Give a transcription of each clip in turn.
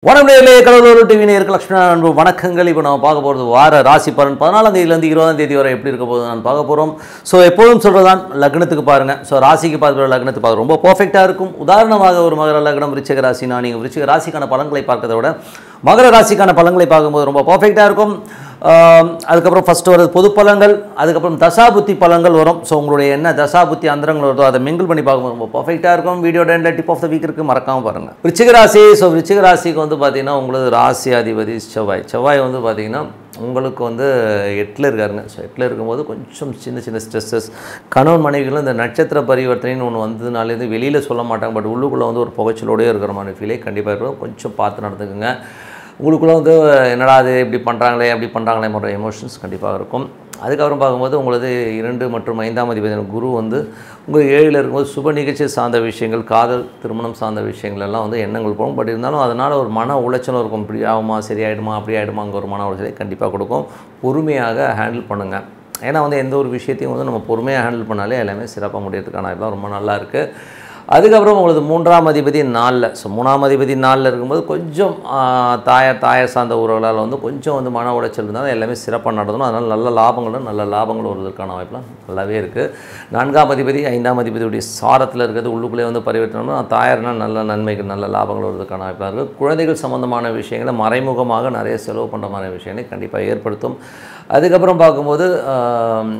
வணக்கங்களே Cuddalore TV நேருக்கு லட்சுமண அன்பு வணக்கங்கள் இப்போ நம்ம பார்க்க போகிறது வார ராசி பலன் பதினாலாம் தேதியிலேருந்து இருபதாம் தேதி வரை எப்படி இருக்க போகுது நான் பார்க்க போகிறோம் ஸோ எப்போதும் சொல்கிறதான் லக்னத்துக்கு பாருங்கள் ஸோ ராசிக்கு பார்க்குற லக்னத்துக்கு பார்க்க ரொம்ப பர்ஃபெக்டாக இருக்கும் உதாரணமாக ஒரு மகர லக்னம் விருச்சிக ராசினா நீங்கள் விருச்சிக ராசிக்கான பலன்களை பார்க்கறத விட மகர ராசிக்கான பலன்களை பார்க்கும்போது ரொம்ப பர்ஃபெக்டாக இருக்கும் ஆம், அதுக்கப்புறம் ஃபஸ்ட்டு வருது பொது பலன்கள் அதுக்கப்புறம் தசாபுத்தி பலன்கள் வரும் ஸோ உங்களுடைய என்ன தசாபுத்தி அந்தரங்கள் வருதோ அதை மிங்கிள் பண்ணி பார்க்கும்போது ரொம்ப பர்ஃபெக்டாக இருக்கும் வீடியோ டென்ல டிப் ஆஃப் த வீக் இருக்குது மறக்காமல் பாருங்கள் விருச்சிக ராசி ஸோ விருச்சிக ராசிக்கு வந்து பார்த்தீங்கன்னா உங்களது ராசி அதிபதி செவ்வாய் செவ்வாய் வந்து பார்த்தீங்கன்னா உங்களுக்கு வந்து எட்டில் இருக்காருங்க ஸோ எட்டில் இருக்கும்போது கொஞ்சம் சின்ன சின்ன ஸ்ட்ரெஸ்ஸஸ் கணவன் மனைவிகளும் இந்த நட்சத்திர பரிவர்த்தனைன்னு ஒன்று வந்ததுனாலேருந்து வெளியில் சொல்ல மாட்டாங்க பட் உள்ளுக்குள்ளே வந்து ஒரு புகைச்சலோடயே இருக்கிற மாதிரி ஃபீலே கண்டிப்பாக இருக்கும் கொஞ்சம் பார்த்து நடந்துக்குங்க உங்களுக்குள்ளே வந்து என்னடா அது இப்படி பண்ணுறாங்களே அப்படி பண்ணுறாங்களே போன்ற எமோஷன்ஸ் கண்டிப்பாக இருக்கும் அதுக்கப்புறம் பார்க்கும்போது உங்களது இரண்டு மற்றும் ஐந்தாம் அதிபதியான குரு வந்து உங்கள் ஏழில் இருக்கும்போது சுப நிகழ்ச்சி சார்ந்த விஷயங்கள் காதல் திருமணம் சார்ந்த விஷயங்கள் எல்லாம் வந்து எண்ணங்கள் போகும் பட் இருந்தாலும் அதனால் ஒரு மன உளைச்சலும் இருக்கும் இப்படி ஆகுமா சரியாயிடுமா அப்படி ஆகிடுமா அங்கே ஒரு மன உளைச்சலை கண்டிப்பாக கொடுக்கும் பொறுமையாக ஹேண்டில் பண்ணுங்கள் ஏன்னா வந்து எந்த ஒரு விஷயத்தையும் வந்து நம்ம பொறுமையாக ஹேண்டில் பண்ணாலே எல்லாமே சிறப்பாக முடியறதுக்கான இதெல்லாம் ரொம்ப நல்லா இருக்குது அதுக்கப்புறம் உங்களுக்கு மூன்றாம் அதிபதி நாலில் ஸோ மூணாம் அதிபதி நாலில் இருக்கும்போது கொஞ்சம் ஆ, தாயார் தாயார் சார்ந்த உறவுகளால் வந்து கொஞ்சம் வந்து மன உளைச்சல் இருந்தாலும் எல்லாமே சிறப்பாக நடந்தணும் அதனால் நல்ல லாபங்களும் நல்ல லாபங்கள் வருவதற்கான வாய்ப்புலாம் நல்லாவே இருக்குது நான்காம் அதிபதி ஐந்தாம் அதிபதியுடைய சாரத்தில் இருக்கிறது உள்ளுக்குள்ளே வந்து பரிவர்த்தனம்னா தாயார்னால் நல்ல நன்மைகள் நல்ல லாபங்கள் வருவதற்கான வாய்ப்பாக இருக்குது குழந்தைகள் சம்மந்தமான விஷயங்களை மறைமுகமாக நிறைய செலவு பண்ணுற மாதிரி விஷயங்களை கண்டிப்பாக ஏற்படுத்தும் அதுக்கப்புறம் பார்க்கும்போது ஆம்,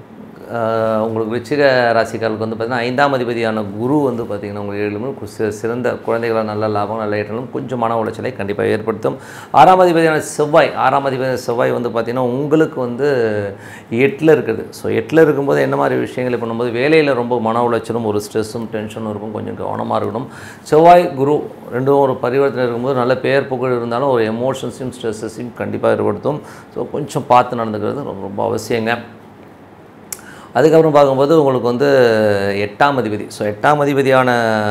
ஆஹ் உங்களுக்கு விருச்சிக ராசிக்காரர்களுக்கு வந்து பார்த்திங்கன்னா ஐந்தாம் அதிபதியான குரு வந்து பார்த்திங்கன்னா உங்களுக்கு ஏழு சி- சிறந்த குழந்தைகளால் நல்ல லாபம் நல்ல ஏற்றலும் கொஞ்சம் மன உளைச்சலை கண்டிப்பாக ஏற்படுத்தும் ஆறாம் அதிபதியான செவ்வாய் ஆறாம் அதிபதியான செவ்வாய் வந்து பார்த்திங்கன்னா உங்களுக்கு வந்து எட்டில் இருக்குது ஸோ எட்டில் இருக்கும்போது என்ன மாதிரி விஷயங்களை பண்ணும்போது வேலையில் ரொம்ப மன உளைச்சலும் ஒரு ஸ்ட்ரெஸ்ஸும் டென்ஷனும் இருக்கும் கொஞ்சம் கவனமாக இருக்கணும் செவ்வாய் குரு ரெண்டும் ஒரு பரிவர்த்தனை இருக்கும்போது நல்ல பெயர் புகழ் இருந்தாலும் ஒரு எமோஷன்ஸையும் ஸ்ட்ரெஸ்ஸஸையும் கண்டிப்பாக ஏற்படுத்தும் ஸோ கொஞ்சம் பார்த்து நடந்துக்கிறது ரொம்ப ரொம்ப அவசியங்க அதுக்கப்புறம் பார்க்கும்போது உங்களுக்கு வந்து எட்டாம் அதிபதி ஸோ எட்டாம் அதிபதியான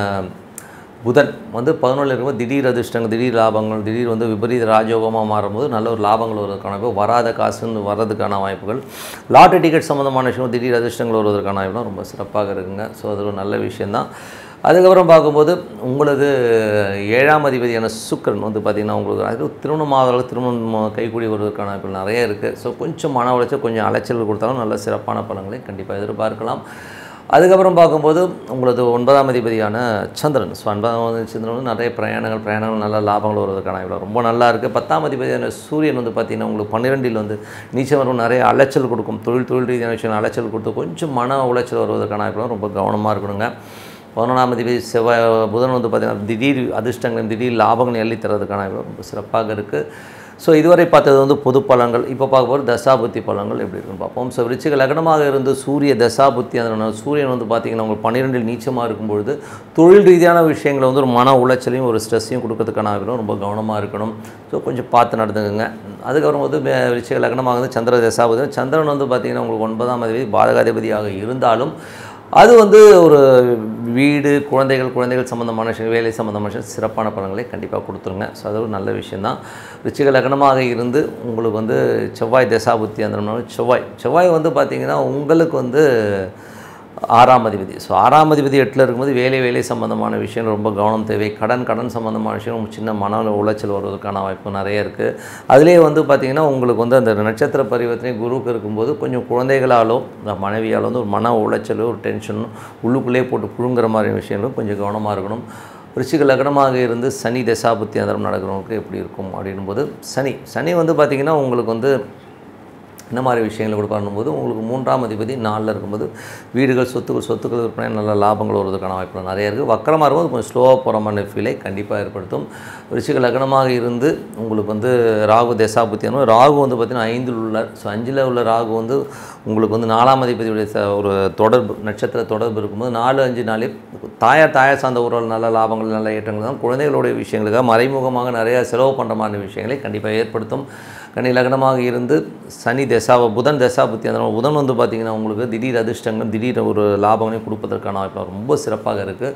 புதன் வந்து பதினொன்றில் இருக்கும்போது திடீர் அதிர்ஷ்டங்கள் திடீர் லாபங்கள் திடீர் வந்து விபரீத ராஜயோகமாக மாறும்போது நல்ல ஒரு லாபங்கள் வருவதற்கான வாய்ப்பு வராத காசுன்னு வர்றதுக்கான வாய்ப்புகள் லாட்டரி டிக்கெட் சம்மந்தமான விஷயம் திடீர் அதிர்ஷ்டங்கள் வருவதற்கான வாய்ப்புலாம் ரொம்ப சிறப்பாக இருக்குங்க ஸோ அது ஒரு நல்ல விஷயந்தான் அதுக்கப்புறம் பார்க்கும்போது உங்களது ஏழாம் அதிபதியான சுக்கிரன் வந்து பார்த்திங்கன்னா உங்களுக்கு அது திருமணமாவதற்கு திருமணம் கைகூடி வருவதற்கான வாய்ப்புகள் நிறைய இருக்குது ஸோ கொஞ்சம் மன உளைச்சல் கொஞ்சம் அலைச்சல் கொடுத்தாலும் நல்ல சிறப்பான பலன்களை கண்டிப்பாக எதிர்பார்க்கலாம் அதுக்கப்புறம் பார்க்கும்போது உங்களது ஒன்பதாம் அதிபதியான சந்திரன் ஸோ ஒன்பதாம் அதிபதி சந்திரன் வந்து நிறைய பிரயாணங்கள் பிரயாணங்கள் நல்ல லாபங்கள் வருவதற்கான வாய்ப்பு ரொம்ப நல்லா இருக்குது பத்தாம் அதிபதியான சூரியன் வந்து பார்த்திங்கன்னா உங்களுக்கு பன்னிரெண்டில் வந்து நீச்சம் வரும் நிறைய அலைச்சல் கொடுக்கும் தொழில் தொழில் ரீதியான விஷயம் அலைச்சல் கொடுத்து கொஞ்சம் மன உளைச்சல் வருவதற்கான வாய்ப்புலாம் ரொம்ப கவனமாக இருக்கணுங்க பதினொன்றாம் அதிபதி செவ்வாய் புதன் வந்து பார்த்திங்கன்னா திடீர் அதிர்ஷ்டங்கள் திடீர் லாபங்கள் எள்ளி தரதுக்கான வாய்ப்பு ரொம்ப சிறப்பாக இருக்குது ஸோ இதுவரை பார்த்தது வந்து பொது பலன்கள் இப்போ பார்க்க போகிற தசாபுத்தி பலன்கள் எப்படி இருக்குன்னு பார்ப்போம் ஸோ விருச்சிக லக்னமாக இருந்து சூரிய தசாபுத்தி அந்த சூரியன் வந்து பார்த்திங்கன்னா உங்களுக்கு பன்னிரெண்டில் நீச்சமாக இருக்கும்பொழுது தொழில் ரீதியான விஷயங்களை வந்து ஒரு மன உளைச்சலையும் ஒரு ஸ்ட்ரெஸ்ஸையும் கொடுக்கறதுக்கான ஆகிடும் ரொம்ப கவனமாக இருக்கணும் ஸோ கொஞ்சம் பார்த்து நடந்துக்குங்க அதுக்கப்புறம் வந்து மே- விருச்சிக லக்னமாக இருந்து சந்திர தசாபுத்தி சந்திரன் வந்து பார்த்திங்கன்னா உங்களுக்கு ஒன்பதாம் அதிபதி பாதகாதிபதியாக இருந்தாலும் அது வந்து ஒரு வீடு குழந்தைகள் குழந்தைகள் சம்மந்தமான விஷயம் வேலை சம்மந்தமான விஷயம் சிறப்பான பலன்களை கண்டிப்பாக கொடுத்துருங்க ஸோ அது ஒரு நல்ல விஷயந்தான் ரிச்சிக லக்னமாக இருந்து உங்களுக்கு வந்து செவ்வாய் தசாபுத்தி அந்த செவ்வாய் செவ்வாய் வந்து பார்த்திங்கன்னா உங்களுக்கு வந்து ஆறாம் அதிபதி ஸோ ஆறாம் அதிபதி எட்டில் இருக்கும்போது வேலை வேலை சம்மந்தமான விஷயம் ரொம்ப கவனம் தேவை கடன் கடன் சம்மந்தமான விஷயம் சின்ன மன உளைச்சல் வருவதற்கான வாய்ப்பு நிறைய இருக்குது அதிலே வந்து பார்த்திங்கன்னா உங்களுக்கு வந்து அந்த நட்சத்திர பரிவர்த்தனை குருவுக்கு இருக்கும்போது கொஞ்சம் குழந்தைகளாலோ இந்த மனைவியாலோ வந்து ஒரு மன உளைச்சலோ ஒரு டென்ஷனும் உள்ளுக்குள்ளே போட்டு புழுங்குற மாதிரி விஷயங்களும் கொஞ்சம் கவனமாக இருக்கணும் ரிஷிக லக்னமாக இருந்து சனி தசாபுத்தி அந்தரம் நடக்கிறவங்களுக்கு எப்படி இருக்கும் அப்படின்னும் போது சனி சனி வந்து பார்த்திங்கன்னா உங்களுக்கு வந்து இந்த மாதிரி விஷயங்களை கொடுக்கணும் போது உங்களுக்கு மூன்றாம் அதிபதி நாலில் இருக்கும்போது வீடுகள் சொத்துக்கள் சொத்துக்கள் விற்பனை நல்ல லாபங்கள் வருவதற்கான வாய்ப்புகள் நிறைய இருக்குது வக்கரமாக இருக்கும்போது கொஞ்சம் ஸ்லோவாக போகிற மாதிரி ஃபீலை கண்டிப்பாக ஏற்படுத்தும் ரிஷிக லக்னமாக இருந்து உங்களுக்கு வந்து ராகு தசாபுத்தி அனுபவம் ராகு வந்து பார்த்திங்கன்னா ஐந்தில் உள்ள ஸோ அஞ்சில் உள்ள ராகு வந்து உங்களுக்கு வந்து நாலாம் அதிபதியுடைய ச- ஒரு தொடர்பு நட்சத்திர தொடர்பு இருக்கும்போது நாலு அஞ்சு நாளே தாயார் தாயார் சார்ந்த உறவு நல்ல லாபங்கள் நல்ல ஏற்றங்கள் தான் குழந்தைகளுடைய விஷயங்களுக்காக மறைமுகமாக நிறைய செலவு பண்ணுற மாதிரி விஷயங்களை கண்டிப்பாக ஏற்படுத்தும் கனி லக்னமாக இருந்து சனி தசா புதன் தசா புத்தி அந்த புதன் வந்து பார்த்திங்கன்னா உங்களுக்கு திடீர் அதிர்ஷ்டங்கள் திடீர் ஒரு லாபங்களையும் கொடுப்பதற்கான வாய்ப்பு ரொம்ப சிறப்பாக இருக்குது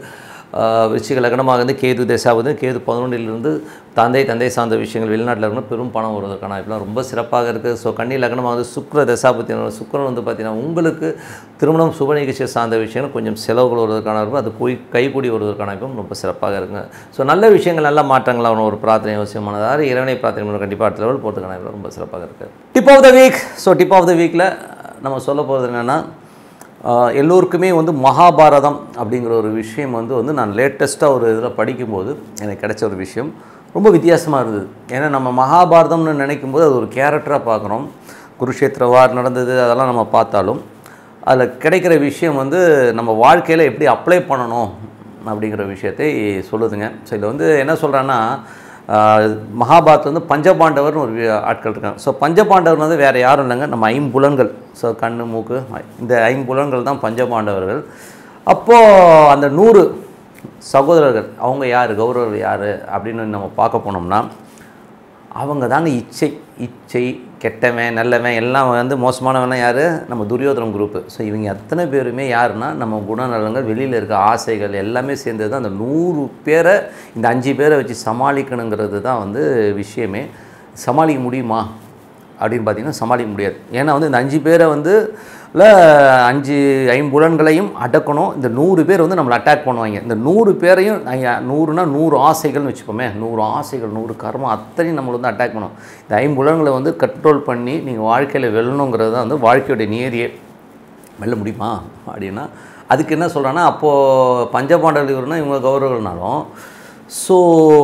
ஆஹ் விருச்சிக லக்னமாக இருந்து கேது தசாவது கேது பதினொன்றிலிருந்து தந்தை தந்தை சார்ந்த விஷயங்கள் வெளிநாட்டில் இருக்கணும் பெரும் பணம் வருவதற்கான வாய்ப்புலாம் ரொம்ப சிறப்பாக இருக்குது ஸோ கன்னி லக்னமாக வந்து சுக்கிர தசாபத்தி சுக்கிரன் வந்து பார்த்திங்கன்னா உங்களுக்கு திருமணம் சுப நிகழ்ச்சியை சார்ந்த விஷயங்கள் கொஞ்சம் செலவுகள் வருவதற்கான இருக்கும் அது போய் கைகூடி வருவதற்கான வாய்ப்பும் ரொம்ப சிறப்பாக இருக்குங்க ஸோ நல்ல விஷயங்கள் நல்ல மாற்றங்கள் அவன் ஒரு பிரார்த்தனை அவசியமானதாக இறைவனை பிரார்த்தனை பண்ண கண்டிப்பாக அடுத்த லெவல் போகிறதுக்கான வாய்ப்பு ரொம்ப சிறப்பாக இருக்குது tip of the week so tip of the வீக்கில் நம்ம சொல்ல போகிறது என்னென்னா ஆஹ் எல்லோருக்குமே வந்து மகாபாரதம் அப்படிங்கிற ஒரு விஷயம் வந்து வந்து நான் லேட்டஸ்ட்டாக ஒரு இதில் படிக்கும்போது எனக்கு கிடைச்ச ஒரு விஷயம் ரொம்ப வித்தியாசமாக இருந்தது ஏன்னா நம்ம மகாபாரதம்னு நினைக்கும் போது அது ஒரு கேரக்டராக பார்க்குறோம் குருஷேத்திர வார் நடந்தது அதெல்லாம் நம்ம பார்த்தாலும் அதில் கிடைக்கிற விஷயம் வந்து நம்ம வாழ்க்கையில் எப்படி அப்ளை பண்ணணும் அப்படிங்கிற விஷயத்தை சொல்லுதுங்க ஸோ இதில் வந்து என்ன சொல்கிறேன்னா மகாபாரத் வந்து பஞ்சபாண்டவர்னு ஒரு வி- ஆட்கள் இருக்காங்க ஸோ பஞ்சபாண்டவர் வந்து வேறு யாரும் இல்லைங்க நம்ம ஐம்புலன்கள் ஸோ கண்ணு மூக்கு இந்த ஐம்புலன்கள் தான் பஞ்சபாண்டவர்கள் அப்போது அந்த நூறு சகோதரர்கள் அவங்க யார் கௌரவர்கள் யார் அப்படின்னு நம்ம பார்க்க போனோம்னா அவங்க தாங்க இச்சை இச்சை கெட்டவன் நல்லவன் எல்லாம் வந்து மோசமானவன் யார் நம்ம துரியோதனம் குரூப்பு ஸோ இவங்க அத்தனை பேருமே யாருன்னா நம்ம குணநலங்கள் வெளியில் இருக்க ஆசைகள் எல்லாமே சேர்ந்தது தான் அந்த நூறு பேரை இந்த அஞ்சு பேரை வச்சு சமாளிக்கணுங்கிறது தான் வந்து விஷயமே சமாளிக்க முடியுமா அப்படின்னு பார்த்தீங்கன்னா சமாளிக்க முடியாது ஏன்னா வந்து இந்த அஞ்சு பேரை வந்து ல அஞ்சு ஐம்புலன்களையும் அடக்கணும் இந்த நூறு பேர் வந்து நம்மளை அட்டாக் பண்ணுவாங்க இந்த நூறு பேரையும் ஐயா, நூறுனா நூறு ஆசைகள்னு வச்சுப்போமே நூறு ஆசைகள் நூறு கர்மம் அத்தனையும் நம்மளை வந்து அட்டாக் பண்ணும் இந்த ஐம்புலன்களை வந்து கண்ட்ரோல் பண்ணி நீங்கள் வாழ்க்கையில் வெல்லணுங்கிறது தான் வந்து வாழ்க்கையோடைய நியதியே வெல்ல முடியுமா அப்படின்னா அதுக்கு என்ன சொல்கிறேன்னா அப்போது பஞ்சபாண்டவர் இவருனா இவங்க கௌரவர்கள்னாலும் ஸோ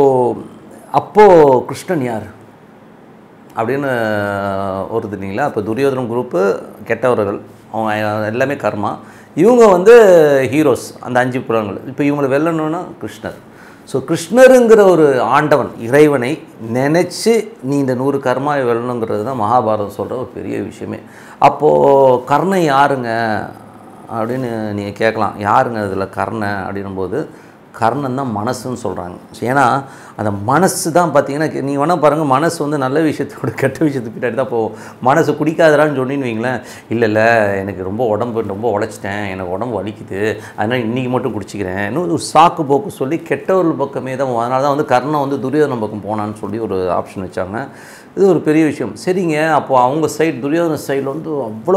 அப்போது கிருஷ்ணன் யார் அப்படின்னு வருது இல்லைங்களா இப்போ துரியோதனம் குரூப்பு கெட்டவர்கள் அவங்க எல்லாமே கர்மா இவங்க வந்து ஹீரோஸ் அந்த அஞ்சு புலன்கள் இப்போ இவங்களை வெல்லணும்னா கிருஷ்ணர் ஸோ கிருஷ்ணருங்கிற ஒரு ஆண்டவன் இறைவனை நினச்சி நீ இந்த நூறு கர்மாவை வெல்லணுங்கிறது தான் மகாபாரதம் சொல்கிற ஒரு பெரிய விஷயமே அப்போது கர்ணன் யாருங்க அப்படின்னு நீங்கள் கேட்கலாம் யாருங்க இதில் கர்ணன் அப்படின்னும்போது கர்ணன் தான் மனசுன்னு சொல்கிறாங்க ஏன்னா அந்த மனசு தான் பார்த்தீங்கன்னா நீ வேணால் பாருங்கள் மனசு வந்து நல்ல விஷயத்தோட கெட்ட விஷயத்துக்கு பின்னாடி தான் போகும் மனசு குடிக்காதடான்னு சொன்னின்னு வைங்களேன் இல்லை இல்லை எனக்கு ரொம்ப உடம்பு ரொம்ப உழைச்சிட்டேன் எனக்கு உடம்பு வலிக்குது அதனால் இன்றைக்கி மட்டும் குடிச்சிக்கிறேன் இன்னும் ஒரு சாக்கு போக்கு சொல்லி கெட்டவர்கள் பக்கமே தான் அதனால தான் வந்து கர்ணன் வந்து துரியோதன பக்கம் போனான்னு சொல்லி ஒரு ஆப்ஷன் வச்சாங்க இது ஒரு பெரிய விஷயம் சரிங்க அப்போது அவங்க சைடு துரியோதன சைடில் வந்து அவ்வளோ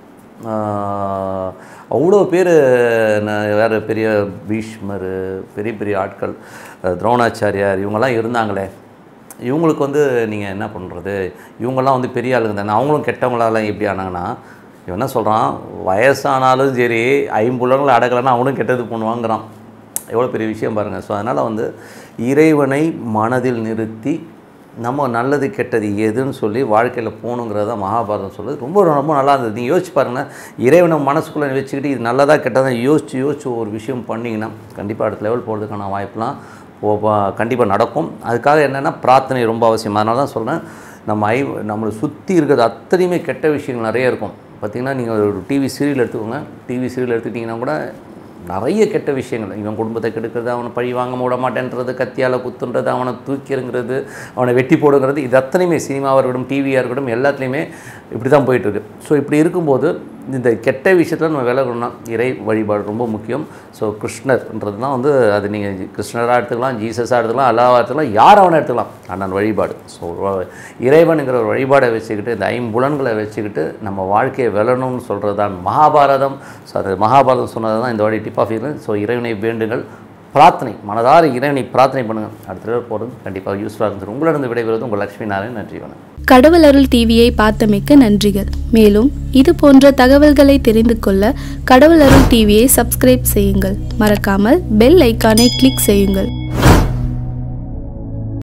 ஆஹ், அவ்வளோ பேர் வேறு பெரிய பீஷ்மர் பெரிய பெரிய ஆட்கள் அஹ், துரோணாச்சாரியார் இவங்கெல்லாம் இருந்தாங்களே இவங்களுக்கு வந்து நீங்கள் என்ன பண்ணுறது இவங்கெல்லாம் வந்து பெரிய ஆளுங்க தானே அவங்களும் கெட்டவங்களாலாம் எப்படி ஆனாங்கன்னா இவன் என்ன சொல்கிறான் வயசானாலும் சரி ஐம்புலங்களை அடக்கலைன்னா அவனும் கெட்டது பண்ணுவாங்கிறான் எவ்வளோ பெரிய விஷயம் பாருங்கள் ஸோ அதனால் வந்து இறைவனை மனதில் நிறுத்தி நம்ம நல்லது கெட்டது எதுன்னு சொல்லி வாழ்க்கையில் போகணுங்கிறத தான் மகாபாரதம் சொல்லுது ரொம்ப ரொம்ப நல்லா இருந்தது நீங்கள் யோசிச்சு பாருங்கள் இறைவனை மனசுக்குள்ளே வச்சுக்கிட்டு இது நல்லதா கெட்டதா யோசிச்சு யோசிச்சு ஒரு விஷயம் பண்ணிங்கன்னா கண்டிப்பாக அடுத்த லெவல் போகிறதுக்கான வாய்ப்புலாம் கண்டிப்பாக நடக்கும் அதுக்காக என்னென்னா பிரார்த்தனை ரொம்ப அவசியம் அதனால தான் சொல்கிறேன் நம்ம ஐ நம்மளை சுற்றி இருக்கிறது அத்தனையுமே கெட்ட விஷயங்கள் நிறைய இருக்கும் பார்த்திங்கன்னா நீங்கள் ஒரு டிவி சீரியல் எடுத்துக்கோங்க டிவி சீரியல் எடுத்துக்கிட்டிங்கன்னா கூட நிறைய கெட்ட விஷயங்கள் இவன் குடும்பத்தை கெடுக்கிறது அவனை பழி வாங்க விட மாட்டேன்றது கத்தியால் குத்துன்றது அவனை தூக்கிடுங்கிறது அவனை வெட்டி போடுங்கிறது இது அத்தனையுமே சினிமாவாக இருக்கட்டும் டிவியாக இருக்கட்டும் எல்லாத்துலேயுமே இப்படி தான் போயிட்டுருக்கு ஸோ இப்படி இருக்கும்போது இந்த கெட்ட விஷயத்தில் நம்ம விலகணும்னா இறை வழிபாடு ரொம்ப முக்கியம் ஸோ கிருஷ்ணர்ன்றது தான் வந்து அது நீங்கள் கிருஷ்ணராக எடுத்துக்கலாம் ஜீசஸாக எடுத்துக்கலாம் அல்லாவாக எடுத்துக்கலாம் யார் அவனை எடுத்துக்கலாம் ஆனால் வழிபாடு ஸோ இறைவனுங்கிற ஒரு வழிபாடை வச்சுக்கிட்டு இந்த ஐம்புலன்களை வச்சுக்கிட்டு நம்ம வாழ்க்கையை வெல்லணும்னு சொல்கிறது தான் மகாபாரதம் ஸோ அது மகாபாரதம் சொன்னது தான் இந்த வாடி டிப் ஆஃப் ஸோ இறைவனை வேண்டுங்கள் பிரார்த்தனை மனதார இறைவனை பிரார்த்தனை பண்ணுங்கள் அடுத்த தடவை போகிறது கண்டிப்பாக யூஸ்ஃபுல்லாக இருந்தது உங்களிடம் விடைபெறுவது உங்கள் லட்சுமி நாராயணன் நன்றி வணக்கம் கடவுள் அருள் டிவியை பார்த்தமைக்க நன்றிகள் மேலும் இது போன்ற தகவல்களை தெரிந்து கொள்ள கடவுள் அருள் டிவியை சப்ஸ்கிரைப் செய்யுங்கள் மறக்காமல் பெல் ஐக்கானை கிளிக் செய்யுங்கள்